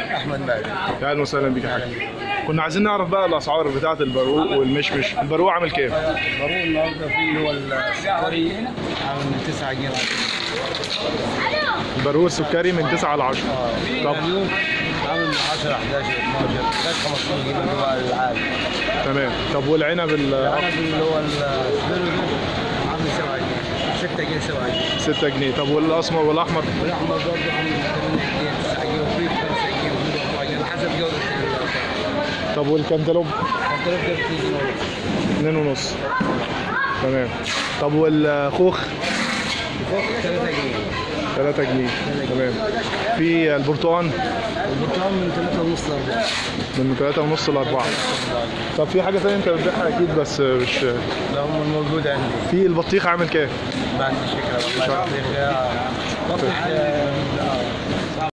احمد مالك يا اهلا وسهلا بك يا حاج كنا عايزين نعرف بقى الاسعار بتاعه البرقوق والمشمش البرقوق عامل كام البارون النهارده فيه هو السكري عامل من 9 جنيه البرقوق السكري من 9 ل 10 طب اليوم عامل من 10 11 12 لغايه 15 جنيه اللي هو العادي تمام طب والعنب ال- العنب اللي هو السبيرو ده عامل 7 جنيه 6 جنيه 7 جنيه 6 جنيه طب والاسمر والاحمر والاحمر برضه عامل 8 جنيه 9 جنيه وفيه 5 جنيه وفيه 4 جنيه على حسب جوده العنب طب والكنتالوب الكنتالوب ده 2 جنيه ونص 2 ونص تمام طب والخوخ فوق 3 جنيه 3 جنيه تمام في البرتقال البرتقال من 3 ونص ل 4 من 3 ونص ل 4 طب في حاجه ثانيه انت بتبيعها اكيد بس مش لا هم الموجود عندي في البطيخ عامل كام ما عنديش فكره والله بطيخ بطيخ